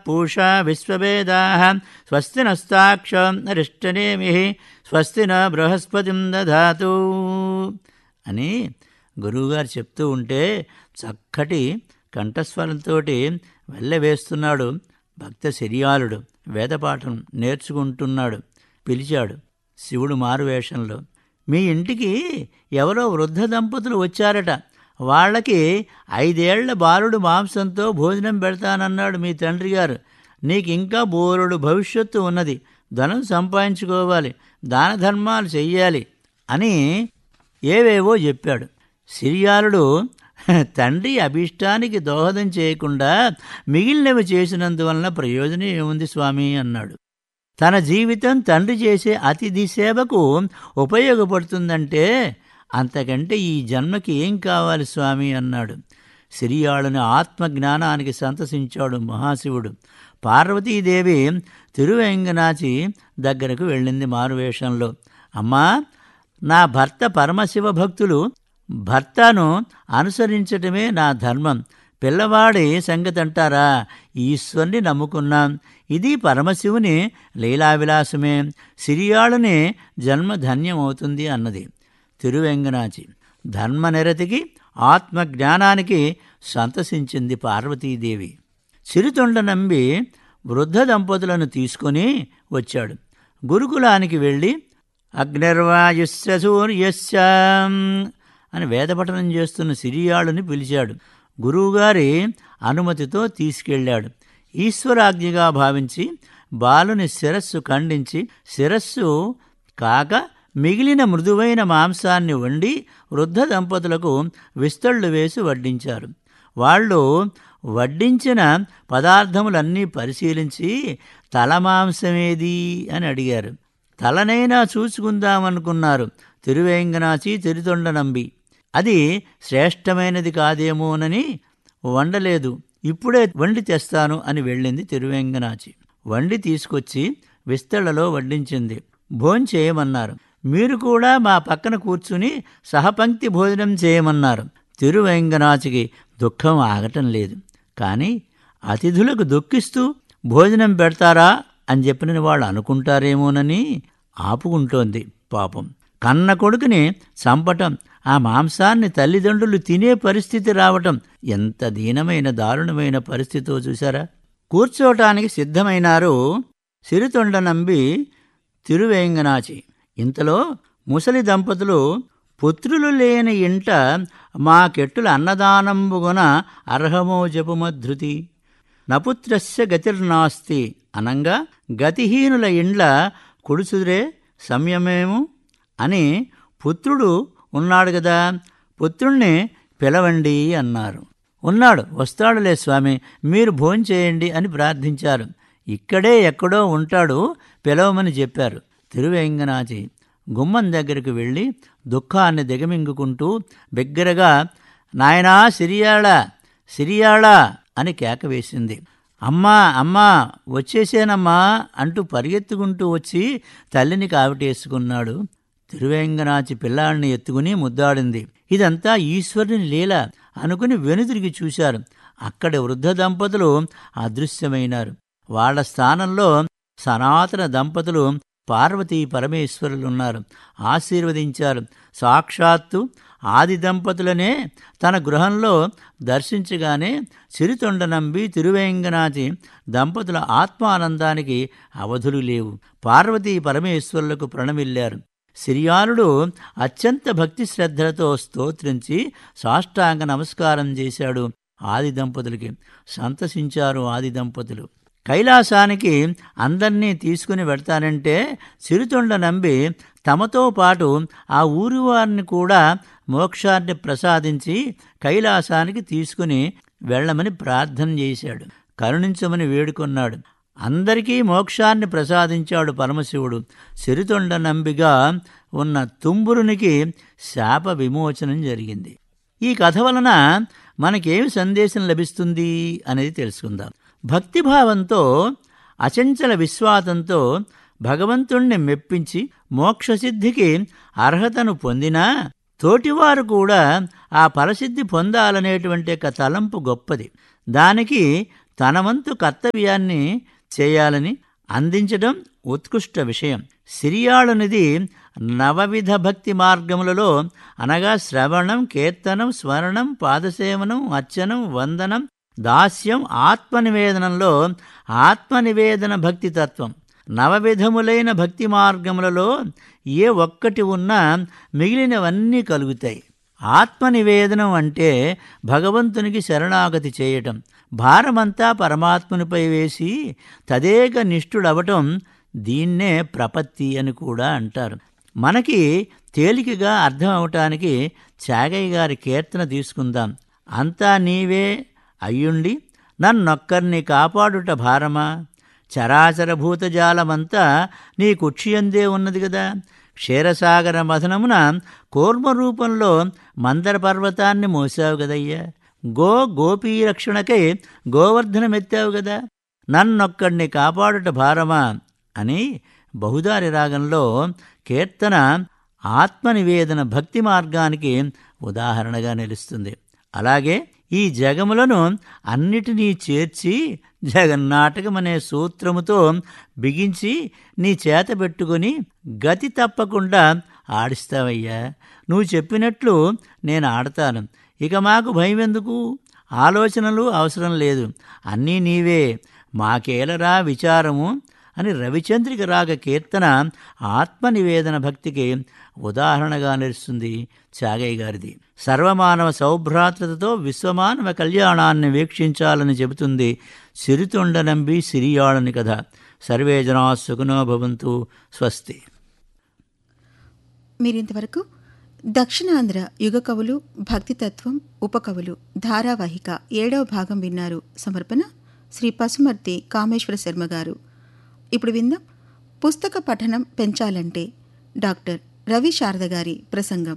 పూషా విశ్వవేదా స్వస్తి నస్తాక్షరిష్టనేమి స్వస్తి న బృహస్పతిం దధాతు అని గురువుగారు చెప్తూ ఉంటే చక్కటి కంఠస్వరంతో వెళ్ళవేస్తున్నాడు భక్త శరియాలుడు వేదపాఠం నేర్చుకుంటున్నాడు పిలిచాడు శివుడు మారువేషంలో మీ ఇంటికి ఎవరో వృద్ధ దంపతులు వచ్చారట వాళ్ళకి ఐదేళ్ల బాలుడు మాంసంతో భోజనం పెడతానన్నాడు మీ తండ్రి గారు నీకు ఇంకా బోరుడు భవిష్యత్తు ఉన్నది ధనం సంపాదించుకోవాలి దాన ధర్మాలు చెయ్యాలి అని ఏవేవో చెప్పాడు సిరియాలుడు తండ్రి అభిష్టానికి దోహదం చేయకుండా మిగిలినవి చేసినందువలన ప్రయోజనం ఏముంది స్వామి అన్నాడు తన జీవితం తండ్రి చేసే అతిథి సేవకు ఉపయోగపడుతుందంటే అంతకంటే ఈ జన్మకి ఏం కావాలి స్వామి అన్నాడు సిరియాళుని ఆత్మజ్ఞానానికి సంతసించాడు మహాశివుడు పార్వతీదేవి తిరువెంగనాచి దగ్గరకు వెళ్ళింది మారువేషంలో అమ్మా నా భర్త పరమశివ భక్తులు భర్తను అనుసరించటమే నా ధర్మం పిల్లవాడి సంగతి అంటారా ఈశ్వరుని నమ్ముకున్నాం ఇది పరమశివుని లీలావిలాసమే సిరియాళుని జన్మ ధన్యమవుతుంది అన్నది తిరువెంగనాచి ధర్మనిరతికి ఆత్మజ్ఞానానికి సంతసించింది పార్వతీదేవి చిరుతొండ నంబి వృద్ధ దంపతులను తీసుకొని వచ్చాడు గురుకులానికి వెళ్ళి అగ్నిర్వాయుస్య సూర్యస్య అని వేదపఠనం చేస్తున్న సిరియాళుని పిలిచాడు గురువుగారి అనుమతితో తీసుకెళ్ళాడు ఈశ్వరాజ్ఞగా భావించి బాలుని శిరస్సు ఖండించి శిరస్సు కాక మిగిలిన మృదువైన మాంసాన్ని వండి వృద్ధ దంపతులకు విస్తళ్ళు వేసి వడ్డించారు వాళ్ళు వడ్డించిన పదార్థములన్నీ పరిశీలించి తల మాంసమేది అని అడిగారు తలనైనా చూసుకుందామనుకున్నారు తిరువేంగనాచి తిరుతొండ నంబి అది శ్రేష్టమైనది కాదేమోనని వండలేదు ఇప్పుడే వండి తెస్తాను అని వెళ్ళింది తిరువేంగనాచి వండి తీసుకొచ్చి విస్తళ్లలో వడ్డించింది భోంచేయమన్నారు మీరు కూడా మా పక్కన కూర్చుని సహపంక్తి భోజనం చేయమన్నారు తిరువేంగనాచికి దుఃఖం ఆగటం లేదు కానీ అతిథులకు దుఃఖిస్తూ భోజనం పెడతారా అని చెప్పిన వాళ్ళు అనుకుంటారేమోనని ఆపుకుంటోంది పాపం కన్న కొడుకుని చంపటం ఆ మాంసాన్ని తల్లిదండ్రులు తినే పరిస్థితి రావటం ఎంత దీనమైన దారుణమైన పరిస్థితో చూశారా కూర్చోటానికి సిద్ధమైనారు సిరితొండ నంబి తిరువేంగనాచి ఇంతలో ముసలి దంపతులు పుత్రులు లేని ఇంట మా కెట్టుల అన్నదానంబుగున అర్హమో జపుమధృతి నపుత్రస్య గతిర్నాస్తి అనంగా గతిహీనుల ఇండ్ల కుడుసురే సంయమేము అని పుత్రుడు ఉన్నాడు కదా పుత్రుణ్ణి పిలవండి అన్నారు ఉన్నాడు వస్తాడులే స్వామి మీరు భోంచేయండి అని ప్రార్థించారు ఇక్కడే ఎక్కడో ఉంటాడు పిలవమని చెప్పారు తిరువేంగనాచి గుమ్మం దగ్గరికి వెళ్ళి దుఃఖాన్ని దిగమింగుకుంటూ బిగ్గరగా నాయనా సిరియాళ సిరియాళ అని కేక వేసింది అమ్మా అమ్మా వచ్చేసేనమ్మా అంటూ పరిగెత్తుకుంటూ వచ్చి తల్లిని కావిటేసుకున్నాడు తిరువేంగనాచి పిల్లాడిని ఎత్తుకుని ముద్దాడింది ఇదంతా ఈశ్వరుని లీల అనుకుని వెనుతిరిగి చూశారు అక్కడి వృద్ధ దంపతులు అదృశ్యమైనారు వాళ్ల స్థానంలో సనాతన దంపతులు పార్వతీ పరమేశ్వరులున్నారు ఆశీర్వదించారు సాక్షాత్తు ఆది దంపతులనే తన గృహంలో దర్శించగానే సిరితొండ నంబి తిరువేంగనాచి దంపతుల ఆత్మానందానికి అవధులు లేవు పార్వతీ పరమేశ్వరులకు ప్రణమిల్లారు సిరియాలుడు అత్యంత భక్తి శ్రద్ధలతో స్తోత్రించి సాష్టాంగ నమస్కారం చేశాడు ఆది దంపతులకి సంతసించారు ఆది దంపతులు కైలాసానికి అందర్నీ తీసుకుని వెడతానంటే సిరితొండ నంబి తమతో పాటు ఆ ఊరి వారిని కూడా మోక్షాన్ని ప్రసాదించి కైలాసానికి తీసుకుని వెళ్ళమని ప్రార్థన చేశాడు కరుణించమని వేడుకొన్నాడు అందరికీ మోక్షాన్ని ప్రసాదించాడు పరమశివుడు సిరితొండ నంబిగా ఉన్న తుంబురునికి శాప విమోచనం జరిగింది ఈ కథ వలన మనకేమి సందేశం లభిస్తుంది అనేది తెలుసుకుందాం భక్తిభావంతో అచంచల విశ్వాసంతో భగవంతుణ్ణి మెప్పించి మోక్షసిద్ధికి అర్హతను పొందినా తోటివారు కూడా ఆ ఫలసిద్ధి పొందాలనేటువంటి ఒక తలంపు గొప్పది దానికి తన వంతు కర్తవ్యాన్ని చేయాలని అందించడం ఉత్కృష్ట విషయం సిరియాళునిది నవవిధ భక్తి మార్గములలో అనగా శ్రవణం కీర్తనం స్మరణం పాదసేవనం అర్చనం వందనం దాస్యం ఆత్మనివేదనంలో ఆత్మనివేదన భక్తి తత్వం నవవిధములైన భక్తి మార్గములలో ఏ ఒక్కటి ఉన్నా మిగిలినవన్నీ కలుగుతాయి ఆత్మనివేదనం అంటే భగవంతునికి శరణాగతి చేయటం భారమంతా పరమాత్మునిపై వేసి తదేక నిష్ఠుడవటం దీన్నే ప్రపత్తి అని కూడా అంటారు మనకి తేలికగా అర్థం అవటానికి చాగయ్య గారి కీర్తన తీసుకుందాం అంతా నీవే అయ్యుండి నన్నొక్కరిని కాపాడుట భారమా చరాచర భూతజాలమంతా నీ కుక్షియందే ఉన్నది కదా క్షీరసాగర మథనమున కూర్మ రూపంలో మందర పర్వతాన్ని మోసావు కదయ్యా గో గోపీ రక్షణకై గోవర్ధనమెత్తావు కదా నన్నొక్కడిని కాపాడుట భారమా అని బహుదారి రాగంలో కీర్తన ఆత్మనివేదన భక్తి మార్గానికి ఉదాహరణగా నిలుస్తుంది అలాగే ఈ జగములను అన్నిటినీ చేర్చి జగన్నాటకమనే సూత్రముతో బిగించి నీ చేత పెట్టుకుని గతి తప్పకుండా ఆడిస్తావయ్యా నువ్వు చెప్పినట్లు నేను ఆడతాను ఇక మాకు భయం ఎందుకు ఆలోచనలు అవసరం లేదు అన్నీ నీవే మాకేలరా విచారము అని రవిచంద్రిక రాగ కీర్తన ఆత్మనివేదన భక్తికి ఉదాహరణగా నిలుస్తుంది చాగయ్య గారిది సర్వమానవ సౌభ్రాతృతతో విశ్వమానవ కళ్యాణాన్ని వీక్షించాలని చెబుతుంది సిరితొండనంబి సిరియాళని కథ సర్వే జనా సుఖనో భవంతు స్వస్తి మీరింతవరకు దక్షిణాంధ్ర యుగ కవులు భక్తితత్వం ఉపకవులు ధారావాహిక ఏడవ భాగం విన్నారు సమర్పణ శ్రీ పసుమర్తి కామేశ్వర శర్మ గారు ఇప్పుడు విందాం పుస్తక పఠనం పెంచాలంటే డాక్టర్ రవి శారద గారి ప్రసంగం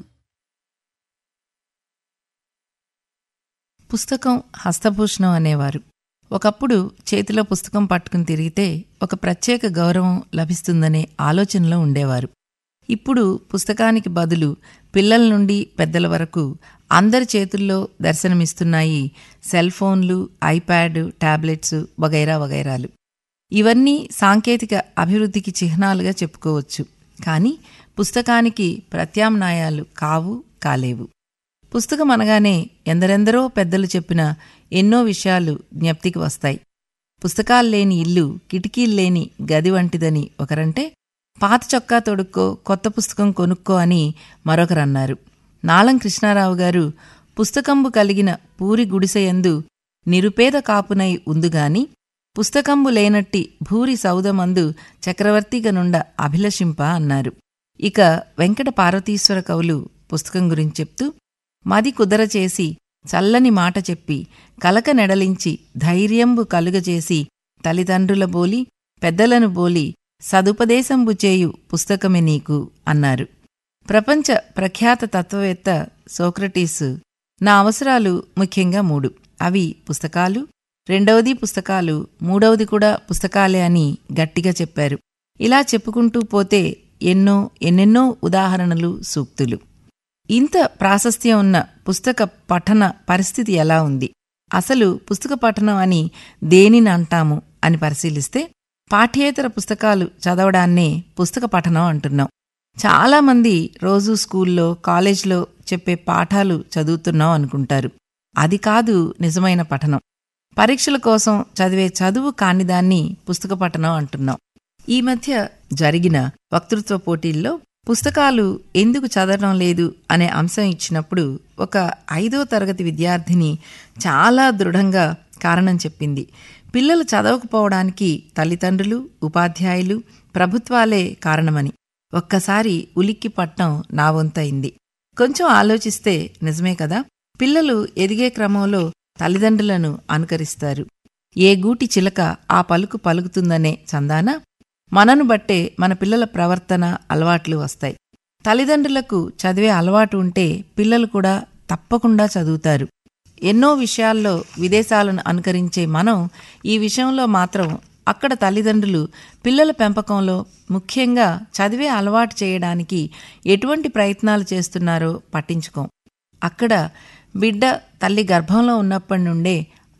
పుస్తకం హస్తభూషణం అనేవారు ఒకప్పుడు చేతిలో పుస్తకం పట్టుకుని తిరిగితే ఒక ప్రత్యేక గౌరవం లభిస్తుందనే ఆలోచనలో ఉండేవారు ఇప్పుడు పుస్తకానికి బదులు పిల్లల నుండి పెద్దల వరకు అందరి చేతుల్లో దర్శనమిస్తున్నాయి సెల్ ఫోన్లు ఐప్యాడ్ టాబ్లెట్స్ వగైరా వగైరాలు ఇవన్నీ సాంకేతిక అభివృద్ధికి చిహ్నాలుగా చెప్పుకోవచ్చు కానీ పుస్తకానికి ప్రత్యామ్నాయాలు కావు కాలేవు పుస్తకం అనగానే ఎందరెందరో పెద్దలు చెప్పిన ఎన్నో విషయాలు జ్ఞప్తికి వస్తాయి పుస్తకాలు లేని ఇల్లు కిటికీలు లేని గది వంటిదని ఒకరంటే పాత చొక్కా తొడుక్కో కొత్త పుస్తకం కొనుక్కో అని మరొకరన్నారు నాలం కృష్ణారావు గారు పుస్తకంబు కలిగిన పూరి గుడిసెయందు నిరుపేద కాపునై ఉందుగాని పుస్తకంబు లేనట్టి భూరి సౌదమందు చక్రవర్తిగనుండ అభిలషింప అన్నారు ఇక వెంకట పార్వతీశ్వర కవులు పుస్తకం గురించి చెప్తూ మది కుదరచేసి చల్లని మాట చెప్పి కలక నెడలించి ధైర్యంబు కలుగజేసి తల్లిదండ్రుల బోలి పెద్దలను బోలి సదుపదేశంబు చేయు పుస్తకమే నీకు అన్నారు ప్రపంచ ప్రఖ్యాత తత్వవేత్త సోక్రటీస్ నా అవసరాలు ముఖ్యంగా మూడు అవి పుస్తకాలు రెండవది పుస్తకాలు మూడవది కూడా పుస్తకాలే అని గట్టిగా చెప్పారు ఇలా చెప్పుకుంటూ పోతే ఎన్నో ఎన్నెన్నో ఉదాహరణలు సూక్తులు ఇంత ప్రాశస్త్యం ఉన్న పుస్తక పఠన పరిస్థితి ఎలా ఉంది అసలు పుస్తక పఠనం అని దేనిని అంటాము అని పరిశీలిస్తే పాఠ్యేతర పుస్తకాలు చదవడాన్నే పుస్తక పఠనం అంటున్నాం చాలామంది రోజు స్కూల్లో కాలేజ్లో చెప్పే పాఠాలు చదువుతున్నాం అనుకుంటారు అది కాదు నిజమైన పఠనం పరీక్షల కోసం చదివే చదువు కానిదాన్ని పుస్తక పఠనం అంటున్నాం ఈ మధ్య జరిగిన వక్తృత్వ పోటీల్లో పుస్తకాలు ఎందుకు చదవడం లేదు అనే అంశం ఇచ్చినప్పుడు ఒక ఐదో తరగతి విద్యార్థిని చాలా దృఢంగా కారణం చెప్పింది పిల్లలు చదవకపోవడానికి తల్లిదండ్రులు ఉపాధ్యాయులు ప్రభుత్వాలే కారణమని ఒక్కసారి ఉలిక్కి పట్టం నా వంతయింది కొంచెం ఆలోచిస్తే నిజమే కదా పిల్లలు ఎదిగే క్రమంలో తల్లిదండ్రులను అనుకరిస్తారు ఏ గూటి చిలక ఆ పలుకు పలుకుతుందనే చందాన మనను బట్టే మన పిల్లల ప్రవర్తన అలవాట్లు వస్తాయి తల్లిదండ్రులకు చదివే అలవాటు ఉంటే పిల్లలు కూడా తప్పకుండా చదువుతారు ఎన్నో విషయాల్లో విదేశాలను అనుకరించే మనం ఈ విషయంలో మాత్రం అక్కడ తల్లిదండ్రులు పిల్లల పెంపకంలో ముఖ్యంగా చదివే అలవాటు చేయడానికి ఎటువంటి ప్రయత్నాలు చేస్తున్నారో పట్టించుకోం అక్కడ బిడ్డ తల్లి గర్భంలో ఉన్నప్పటి నుండే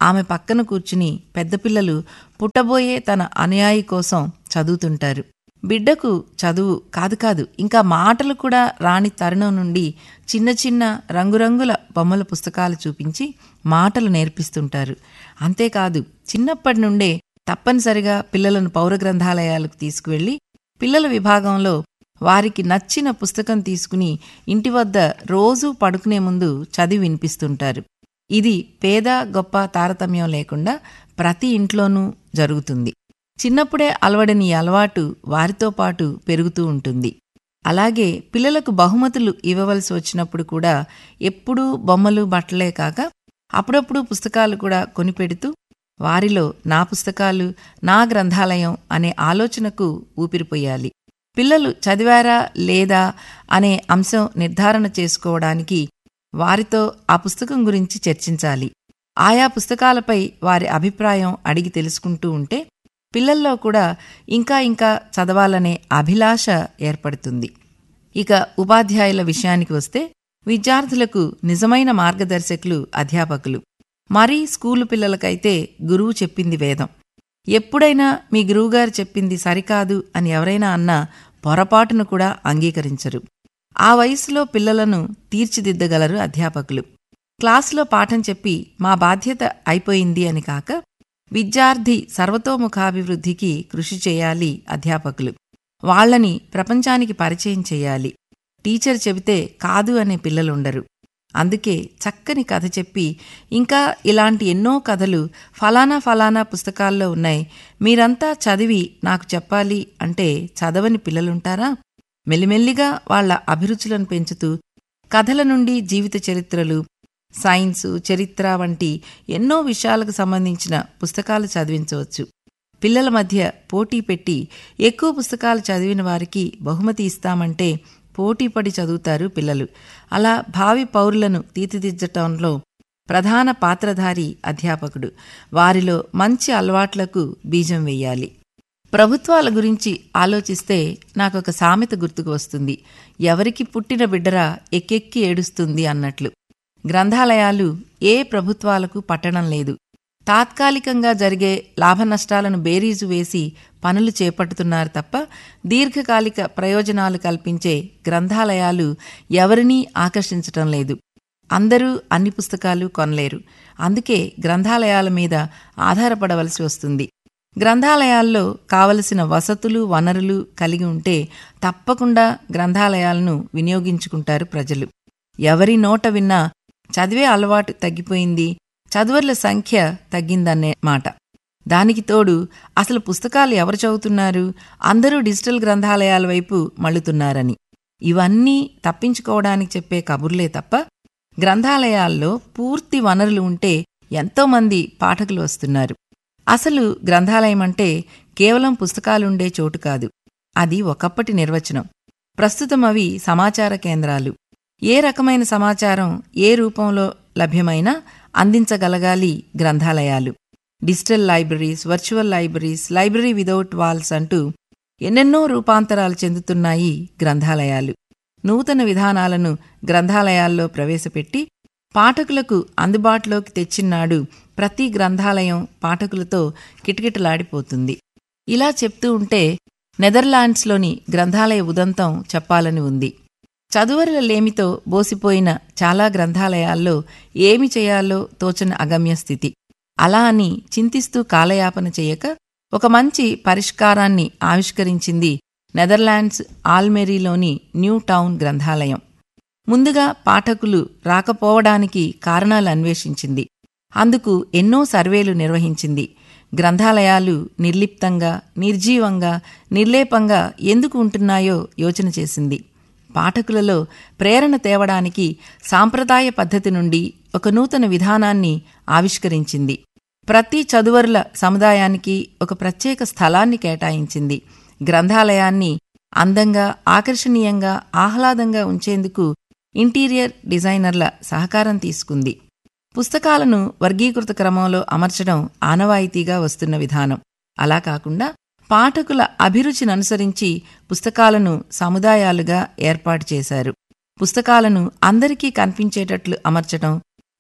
ఆమె పక్కన కూర్చుని పెద్దపిల్లలు పుట్టబోయే తన అనుయాయి కోసం చదువుతుంటారు బిడ్డకు చదువు కాదు కాదు ఇంకా మాటలు కూడా రాని తరుణం నుండి చిన్న చిన్న రంగురంగుల బొమ్మల పుస్తకాలు చూపించి మాటలు నేర్పిస్తుంటారు అంతేకాదు చిన్నప్పటి నుండే తప్పనిసరిగా పిల్లలను పౌర గ్రంథాలయాలకు తీసుకువెళ్లి పిల్లల విభాగంలో వారికి నచ్చిన పుస్తకం తీసుకుని ఇంటి వద్ద రోజూ పడుకునే ముందు చదివి వినిపిస్తుంటారు ఇది పేద గొప్ప తారతమ్యం లేకుండా ప్రతి ఇంట్లోనూ జరుగుతుంది చిన్నప్పుడే అలవడని ఈ అలవాటు వారితో పాటు పెరుగుతూ ఉంటుంది అలాగే పిల్లలకు బహుమతులు ఇవ్వవలసి వచ్చినప్పుడు కూడా ఎప్పుడూ బొమ్మలు బట్టలే కాక అప్పుడప్పుడు పుస్తకాలు కూడా కొనిపెడుతూ వారిలో నా పుస్తకాలు నా గ్రంథాలయం అనే ఆలోచనకు ఊపిరిపోయాలి పిల్లలు చదివారా లేదా అనే అంశం నిర్ధారణ చేసుకోవడానికి వారితో ఆ పుస్తకం గురించి చర్చించాలి ఆయా పుస్తకాలపై వారి అభిప్రాయం అడిగి తెలుసుకుంటూ ఉంటే పిల్లల్లో కూడా ఇంకా ఇంకా చదవాలనే అభిలాష ఏర్పడుతుంది ఇక ఉపాధ్యాయుల విషయానికి వస్తే విద్యార్థులకు నిజమైన మార్గదర్శకులు అధ్యాపకులు మరీ స్కూలు పిల్లలకైతే గురువు చెప్పింది వేదం ఎప్పుడైనా మీ గురువుగారు చెప్పింది సరికాదు అని ఎవరైనా అన్నా పొరపాటును కూడా అంగీకరించరు ఆ వయసులో పిల్లలను తీర్చిదిద్దగలరు అధ్యాపకులు క్లాసులో పాఠం చెప్పి మా బాధ్యత అయిపోయింది అని కాక విద్యార్థి సర్వతోముఖాభివృద్ధికి కృషి చేయాలి అధ్యాపకులు వాళ్లని ప్రపంచానికి పరిచయం చేయాలి టీచర్ చెబితే కాదు అనే పిల్లలుండరు అందుకే చక్కని కథ చెప్పి ఇంకా ఇలాంటి ఎన్నో కథలు ఫలానా ఫలానా పుస్తకాల్లో ఉన్నాయి మీరంతా చదివి నాకు చెప్పాలి అంటే చదవని పిల్లలుంటారా మెల్లిమెల్లిగా వాళ్ల అభిరుచులను పెంచుతూ కథల నుండి జీవిత చరిత్రలు సైన్సు చరిత్ర వంటి ఎన్నో విషయాలకు సంబంధించిన పుస్తకాలు చదివించవచ్చు పిల్లల మధ్య పోటీ పెట్టి ఎక్కువ పుస్తకాలు చదివిన వారికి బహుమతి ఇస్తామంటే పోటీపడి చదువుతారు పిల్లలు అలా భావి పౌరులను తీర్చిదిద్దటంలో ప్రధాన పాత్రధారి అధ్యాపకుడు వారిలో మంచి అలవాట్లకు బీజం వెయ్యాలి ప్రభుత్వాల గురించి ఆలోచిస్తే నాకొక సామెత గుర్తుకు వస్తుంది ఎవరికి పుట్టిన బిడ్డరా ఎక్కెక్కి ఏడుస్తుంది అన్నట్లు గ్రంథాలయాలు ఏ ప్రభుత్వాలకు పట్టడం లేదు తాత్కాలికంగా జరిగే లాభనష్టాలను బేరీజు వేసి పనులు చేపడుతున్నారు తప్ప దీర్ఘకాలిక ప్రయోజనాలు కల్పించే గ్రంథాలయాలు ఎవరినీ ఆకర్షించటం లేదు అందరూ అన్ని పుస్తకాలు కొనలేరు అందుకే గ్రంథాలయాల మీద ఆధారపడవలసి వస్తుంది గ్రంథాలయాల్లో కావలసిన వసతులు వనరులు కలిగి ఉంటే తప్పకుండా గ్రంథాలయాలను వినియోగించుకుంటారు ప్రజలు ఎవరి నోట విన్నా చదివే అలవాటు తగ్గిపోయింది చదువర్ల సంఖ్య తగ్గిందనే మాట దానికి తోడు అసలు పుస్తకాలు ఎవరు చదువుతున్నారు అందరూ డిజిటల్ గ్రంథాలయాల వైపు మళ్ళుతున్నారని ఇవన్నీ తప్పించుకోవడానికి చెప్పే కబుర్లే తప్ప గ్రంథాలయాల్లో పూర్తి వనరులు ఉంటే ఎంతోమంది పాఠకులు వస్తున్నారు అసలు గ్రంథాలయం అంటే కేవలం పుస్తకాలుండే చోటు కాదు అది ఒకప్పటి నిర్వచనం ప్రస్తుతం అవి సమాచార కేంద్రాలు ఏ రకమైన సమాచారం ఏ రూపంలో లభ్యమైనా అందించగలగాలి గ్రంథాలయాలు digital libraries virtual libraries library without walls అంటూ ఎన్నెన్నో రూపాంతరాలు చెందుతున్నాయి గ్రంథాలయాలు నూతన విధానాలను గ్రంథాలయాల్లో ప్రవేశపెట్టి పాఠకులకు అందుబాటులోకి తెచ్చిన్నాడు ప్రతి గ్రంథాలయం పాఠకులతో కిటకిటలాడిపోతుంది ఇలా చెప్తూ ఉంటే నెదర్లాండ్స్లోని గ్రంథాలయ ఉదంతం చెప్పాలని ఉంది చదువరుల లేమితో బోసిపోయిన చాలా గ్రంథాలయాల్లో ఏమి చేయాలో తోచని అగమ్య స్థితి అలా అని చింతిస్తూ కాలయాపన చేయక ఒక మంచి పరిష్కారాన్ని ఆవిష్కరించింది నెదర్లాండ్స్ ఆల్మెరీలోని న్యూ టౌన్ గ్రంథాలయం ముందుగా పాఠకులు రాకపోవడానికి కారణాలు అన్వేషించింది అందుకు ఎన్నో సర్వేలు నిర్వహించింది గ్రంథాలయాలు నిర్లిప్తంగా నిర్జీవంగా నిర్లేపంగా ఎందుకు ఉంటున్నాయో యోచన చేసింది పాఠకులలో ప్రేరణ తేవడానికి సాంప్రదాయ పద్ధతి నుండి ఒక నూతన విధానాన్ని ఆవిష్కరించింది ప్రతి చదువరుల సముదాయానికి ఒక ప్రత్యేక స్థలాన్ని కేటాయించింది గ్రంథాలయాన్ని అందంగా ఆకర్షణీయంగా ఆహ్లాదంగా ఉంచేందుకు ఇంటీరియర్ డిజైనర్ల సహకారం తీసుకుంది పుస్తకాలను వర్గీకృత క్రమంలో అమర్చడం ఆనవాయితీగా వస్తున్న విధానం అలా కాకుండా పాఠకుల అభిరుచిననుసరించి పుస్తకాలను సముదాయాలుగా ఏర్పాటు చేశారు పుస్తకాలను అందరికీ కనిపించేటట్లు అమర్చటం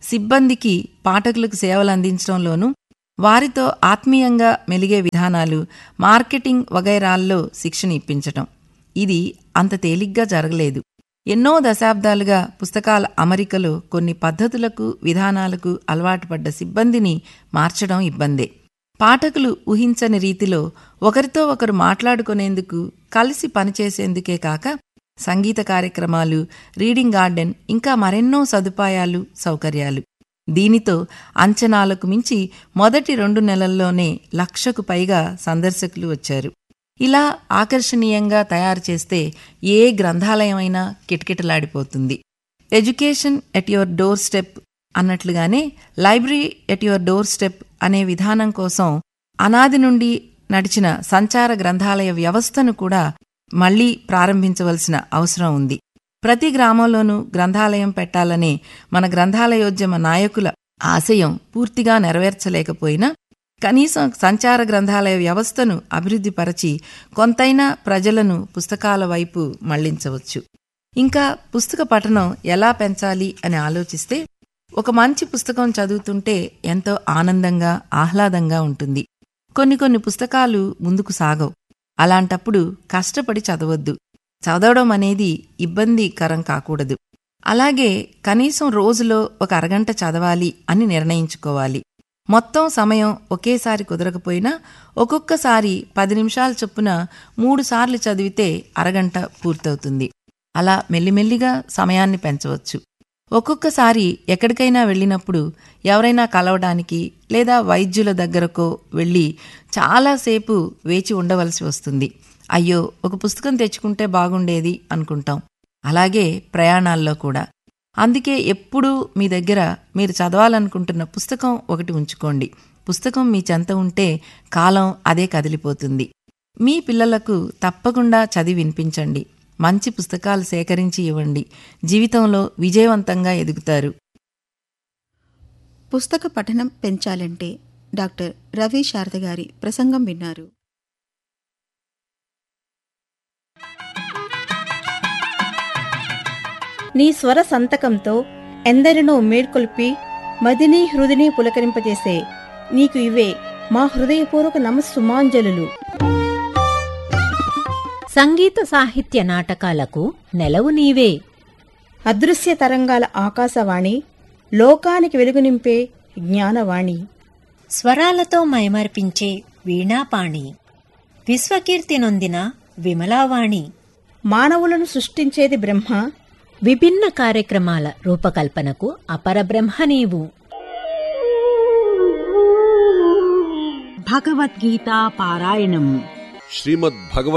సిబ్బందికి పాఠకులకు సేవలు అందించడంలోనూ వారితో ఆత్మీయంగా మెలిగే విధానాలు మార్కెటింగ్ వగైరాల్లో శిక్షణ ఇప్పించటం ఇది అంత తేలిగ్గా జరగలేదు ఎన్నో దశాబ్దాలుగా పుస్తకాల అమరికలో కొన్ని పద్ధతులకు విధానాలకు అలవాటు పడ్డ సిబ్బందిని మార్చడం ఇబ్బందే పాఠకులు ఊహించని రీతిలో ఒకరితో ఒకరు మాట్లాడుకునేందుకు కలిసి పనిచేసేందుకే కాక సంగీత కార్యక్రమాలు రీడింగ్ గార్డెన్ ఇంకా మరెన్నో సదుపాయాలు సౌకర్యాలు దీనితో అంచనాలకు మించి మొదటి రెండు నెలల్లోనే లక్షకు పైగా సందర్శకులు వచ్చారు ఇలా ఆకర్షణీయంగా తయారు చేస్తే ఏ గ్రంథాలయమైనా కిటకిటలాడిపోతుంది education at your doorstep అన్నట్లుగానే library at your doorstep అనే విధానం కోసం అనాది నుండి నడిచిన సంచార గ్రంథాలయ వ్యవస్థను కూడా మళ్లీ ప్రారంభించవలసిన అవసరం ఉంది ప్రతి గ్రామంలోనూ గ్రంథాలయం పెట్టాలనే మన గ్రంథాలయోద్యమ నాయకుల ఆశయం పూర్తిగా నెరవేర్చలేకపోయినా కనీసం సంచార గ్రంథాలయ వ్యవస్థను అభివృద్ధిపరచి కొంతైనా ప్రజలను పుస్తకాల వైపు మళ్లించవచ్చు ఇంకా పుస్తక పఠనం ఎలా పెంచాలి అని ఆలోచిస్తే ఒక మంచి పుస్తకం చదువుతుంటే ఎంతో ఆనందంగా ఆహ్లాదంగా ఉంటుంది కొన్ని కొన్ని పుస్తకాలు ముందుకు సాగవు అలాంటప్పుడు కష్టపడి చదవద్దు చదవడం అనేది ఇబ్బందికరం కాకూడదు అలాగే కనీసం రోజులో ఒక అరగంట చదవాలి అని నిర్ణయించుకోవాలి మొత్తం సమయం ఒకేసారి కుదరకపోయినా ఒక్కొక్కసారి పది నిమిషాల చొప్పున మూడు సార్లు చదివితే అరగంట పూర్తవుతుంది అలా మెల్లిమెల్లిగా సమయాన్ని పెంచవచ్చు ఒక్కొక్కసారి ఎక్కడికైనా వెళ్ళినప్పుడు ఎవరైనా కలవడానికి లేదా వైద్యుల దగ్గరకో వెళ్ళి చాలాసేపు వేచి ఉండవలసి వస్తుంది అయ్యో ఒక పుస్తకం తెచ్చుకుంటే బాగుండేది అనుకుంటాం అలాగే ప్రయాణాల్లో కూడా అందుకే ఎప్పుడూ మీ దగ్గర మీరు చదవాలనుకుంటున్న పుస్తకం ఒకటి ఉంచుకోండి పుస్తకం మీ చెంత ఉంటే కాలం అదే కదిలిపోతుంది మీ పిల్లలకు తప్పకుండా చదివి వినిపించండి మంచి పుస్తకాలు సేకరించి ఇవ్వండి జీవితంలో విజయవంతంగా ఎదుగుతారు పుస్తక పఠనం పెంచాలంటే డాక్టర్ రవి శారద గారి ప్రసంగం విన్నారు నీ స్వర సంతకంతో ఎందరినో మేల్కొల్పి మదిని హృదిని పులకరింపజేసే నీకు ఇవే మా హృదయపూర్వక నమస్సుమాంజలు సంగీత సాహిత్య నాటకాలకు నెలవు నీవే అదృశ్య తరంగాల ఆకాశవాణి లోకానికి వెలుగు నింపే జ్ఞానవాణి స్వరాలతో మైమర్పించే వీణాపాణి విశ్వకీర్తి నొందిన విమలావాణి మానవులను సృష్టించేది బ్రహ్మ విభిన్న కార్యక్రమాల రూపకల్పనకు అపరబ్రహ్మ నీవు భగవద్గీతా పారాయణం శ్రీమద్భగవద్గీత